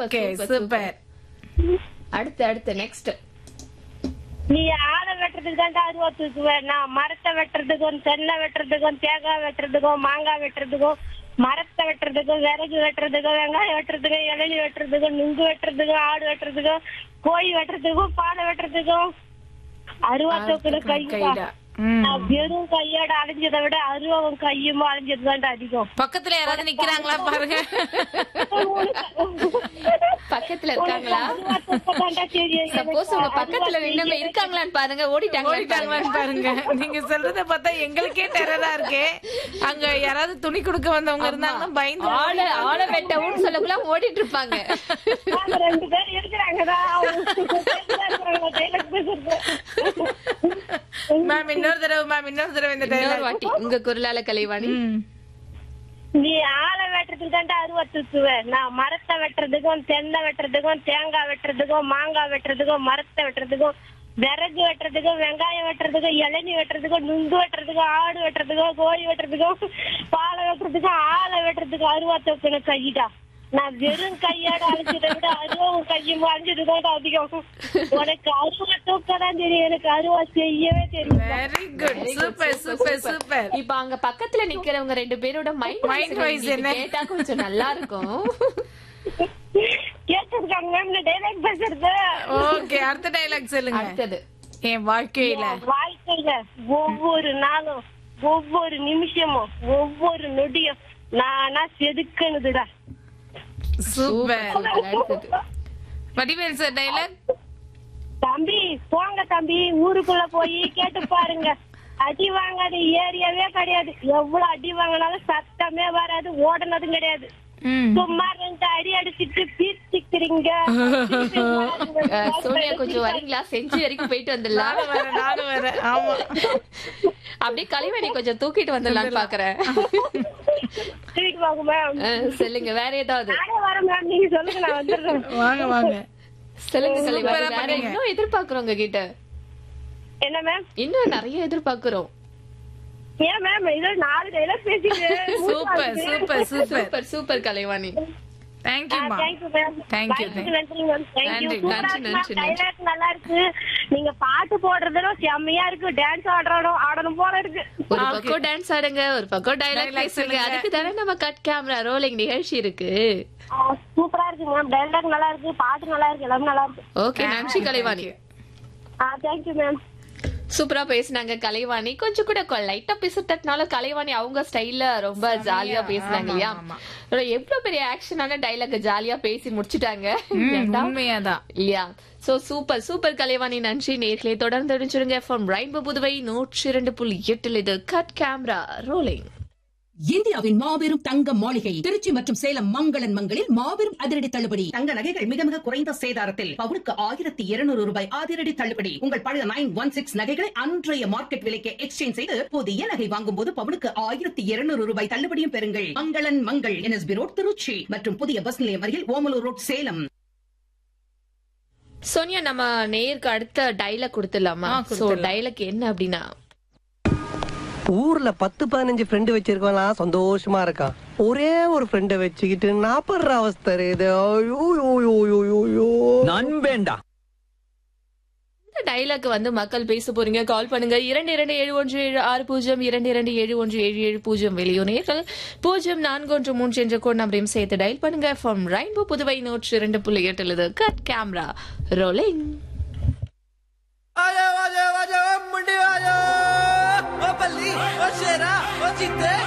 Okay super, super அடுத்து அடுத்து next நீ ஆளை வெட்டுறதுக்கு தான்டா அருவா தூக்குவேன் நான் மரத்தை வெட்டுறதுக்கும் தென்னை வெட்டுறதுக்கும் தேங்காய் வெட்டுறதுக்கும் மாங்காய் வெட்டுறதுக்கும் மரத்தை வெட்டுறதுக்கும் விறகு வெட்டுறதுக்கும் வெங்காயம் வெட்டுறதுக்கும் இளநி வெட்டுறதுக்கும் நுங்கு வெட்டுறதுக்கும் ஆடு வெட்டுறதுக்கும் கோழி வெட்டுறதுக்கும் பானை வெட்டுறதுக்கும் அருவா தூக்குற கைடா கைடா ம். நான் வெறும் கையோட அலைஞ்சதை விட அருவாவும் கையும் அலைஞ்சது தான்டா அதிகம் பக்கத்துல யாராவது நிக்கிறாங்களா பாருங்க பக்கத்துல இருக்காங்களா அருவா தூக்க தான்டா தெரியும் சப்போஸ் உங்க பக்கத்துல நின்னவங்க இருக்காங்களான்னு பாருங்க ஓடிட்டாங்களா ஓடிட்டாங்களான்னு பாருங்க நீங்க சொல்றத பார்த்தா எங்களுக்கே டெரரா இருக்கே அங்க யாராவது துணி கொடுக்க வந்தவங்க இருந்தாங்கன்னா பயந்து ஆள ஆள வெட்டவும் சொல்லக்குள்ள ஓடிட்டு இருப்பாங்க நாங்க ரெண்டு பேர் இருக்கிறாங்கடா மேம் இன்னொரு தடவை மேம் இன்னொரு தடவை இந்த இன்னொரு டைலாக் வாட்டி உங்க குரலால கலைவாணி நீ ஆளை வெட்டுறதுக்கு தான்டா அருவா தூக்குவேன் நான் மரத்தை வெட்டுறதுக்கும் தென்னை வெட்டுறதுக்கும் தேங்காய் வெட்டுறதுக்கும் மாங்காய் வெட்டுறதுக்கும் மரத்தை வெட்டுறதுக்கும் விறகு வெட்டுறதுக்கும் வெங்காயம் வெட்டுறதுக்கும் இளநி வெட்டுறதுக்கும் நுங்கு வெட்டுறதுக்கும் ஆடு வெட்டுறதுக்கும் கோழி வெட்டுறதுக்கும் பாலை வெட்டுறதுக்கும் ஆளை வெட்டுறதுக்கும் அருவா தூக்கணும் கையிடா நான் வெறும் கையோட அழைச்சதை விட அருவாவும் கையும் அழைஞ்சது தான் அதிகம் உனக்கு அருவா தூக்க தான் தெரியும் எனக்கு அருவா செய்யவே தெரியும் very good super super super இப்ப அங்க பக்கத்துல நிக்கிறவங்க ரெண்டு பேரோட மைண்ட் Mind wise என்ன? கேட்டா கொஞ்சம் நல்லா இருக்கும் கேட்டிருக்காங்க மேம் டைலாக் பேசுறது ஓகே அடுத்த டைலாக் சொல்லுங்க அடுத்தது என் வாழ்க்கையில வாழ்க்கையில ஒவ்வொரு நாளும் ஒவ்வொரு நிமிஷமும் ஒவ்வொரு நொடியும் நானா செதுக்கணுதுடா சூப்பர் அடுத்தது வடிவேல் சார் டைலாக் தம்பி போங்க தம்பி ஊருக்குள்ள போய் கேட்டு பாருங்க அடி வாங்காத ஏரியாவே கிடையாது எவ்வளவு அடி வாங்கினாலும் சத்தமே வராது ஓடுனதும் கிடையாது ம் சும்மா ரெண்டு அடி அடிச்சிட்டு பீச்சிக்கிறீங்க அஹ், சோனியா கொஞ்சம் வரீங்களா செஞ்சு வரைக்கும் போயிட்டு வந்துடலாம் நானும் வரேன் நானும் வரேன் ஆமா அப்படியே கலைவாணி கொஞ்சம் தூக்கிட்டு வந்துடலாம்னு பாக்குறேன் தூக்கிட்டு வாங்க மேம் அஹ், சொல்லுங்க வேற ஏதாவது நானே வரேன் மேம் நீங்க சொல்லுங்க நான் வந்துடுறேன் வாங்க வாங்க சொல்லுங்க கலைவாணி சூப்பரா வேற பண்ணீங்க. இன்னும் எதிர்பார்க்கிறோம் உங்க கிட்ட என்ன மேம் இன்னும் நிறைய எதிர்பார்க்கிறோம் ஏன் மேம் இதோ நாலு டைலாக் பேசிட்டு super super super super super Kalaivani தேங்க்யூமா thank you ma'am Thank you, thank you. நன்றி மேம் தேங்க்யூ நன்றி, சூப்பரா நன்றி, இருக்கு நன்றி, டைலாக் நல்லா இருக்கு நீங்க பாட்டு போடுறதும் செம்மையா இருக்கு டான்ஸ் ஆடுறோம் ஆடணும் போல இருக்கு ஒரு Okay. பக்கம் டான்ஸ் ஆடுங்க ஒரு பக்கம் டைலாக் Dialogue பேசுங்க சொல்லுங்க. அதுக்கு தானே நம்ம கட் கேமரா ரோலிங் நிகழ்ச்சி இருக்கு சூப்பரா இருக்கு மேம் டைலாக் நல்லா இருக்கு பாட்டு நல்லா இருக்கு எல்லாமே நல்லா இருக்கு ஓகே நன்றி கலைவாணி ஆ தேங்க்யூ மேம் சூப்பரா பேசுனாங்க கலைவாணி கொஞ்சம் கூட லைட்டா பேசுறதுனால கலைவாணி அவங்க ஸ்டைல்ல ரொம்ப ஜாலியா பேசுனாங்க இல்லையா ஆமா, எவ்வளவு பெரிய ஆக்ஷனான டைலாக் ஜாலியா பேசி முடிச்சிட்டாங்க ம், ஏன்டா? உண்மையாதான் இல்லையா சோ சூப்பர் சூப்பர் கலைவாணி நன்றி நேர்களை தொடர்ந்து அடிச்சிருங்க எஃப்எம் ரெயின்போ புதுவை நூற்றி இரண்டு புள்ளி எட்டில் இது கட் கேமரா ரோலிங் இந்தியாவின் மாபெரும் தங்க மாளிகை திருச்சி மற்றும் சேலம் மங்களன் மங்களில் மாபெரும் அதிரடி தள்ளுபடி தங்க நகைகள் மிக மிக குறைந்த சேதாரத்தில் பவுனுக்கு ஆயிரத்தி இருநூறு ரூபாய் அதிரடி தள்ளுபடி உங்கள் பழைய நைன் ஒன் சிக்ஸ் நகைகளை அன்றைய மார்க்கெட் விலைக்கு எக்ஸ்சேஞ்ச் செய்து புதிய நகை வாங்கும் போது பவுனுக்கு ஆயிரத்தி இருநூறு ரூபாய் தள்ளுபடியும் பெறுங்கள் மங்களன் மங்கள் என்எஸ்பி ரோட் திருச்சி மற்றும் புதிய பஸ் நிலையம் அருகில் ஓமலூர் ரோட் சேலம் சோனியா நம்ம நேருக்கு அடுத்த டைலாக் கொடுத்துடலாமா ஆ, சோ கொடுத்துடலாம். டைலாக் என்ன அப்படின்னா ஊர்ல பத்து பதினஞ்சு ஃப்ரெண்டு வச்சிருக்கவன்லாம் சந்தோஷமா இருக்கான் ஒரே ஒரு ஃப்ரெண்டை வச்சுக்கிட்டு நான் படுற அவஸ்தை இது ஐயோ, ஐயோ, ஐயோ, ஐயோ, ஐயோ. நண்பேண்டா இந்த டைலாக் வந்து மக்கள் பேச போறீங்க கால் பண்ணுங்க இரண்டு இரண்டு ஏழு ஒன்று ஏழு ஆறு பூஜ்ஜியம் இரண்டு இரண்டு ஏழு ஒன்று ஏழு ஏழு பூஜ்ஜியம் வெளியோனேர்கள் பூஜ்ஜியம் நான்கு ஒன்று மூன்று என்ற கோட் நம்பரையும் சேர்த்து டயல் பண்ணுங்க ஃப்ரம் ரெயின்போ புதுவை நூற்று இரண்டு புள்ளி எட்டில் இது கட் கேமரா ரோலிங் आजा आजा आजा मुंडी आजा ओ बल्ली ओ शेरा ओ चित्ते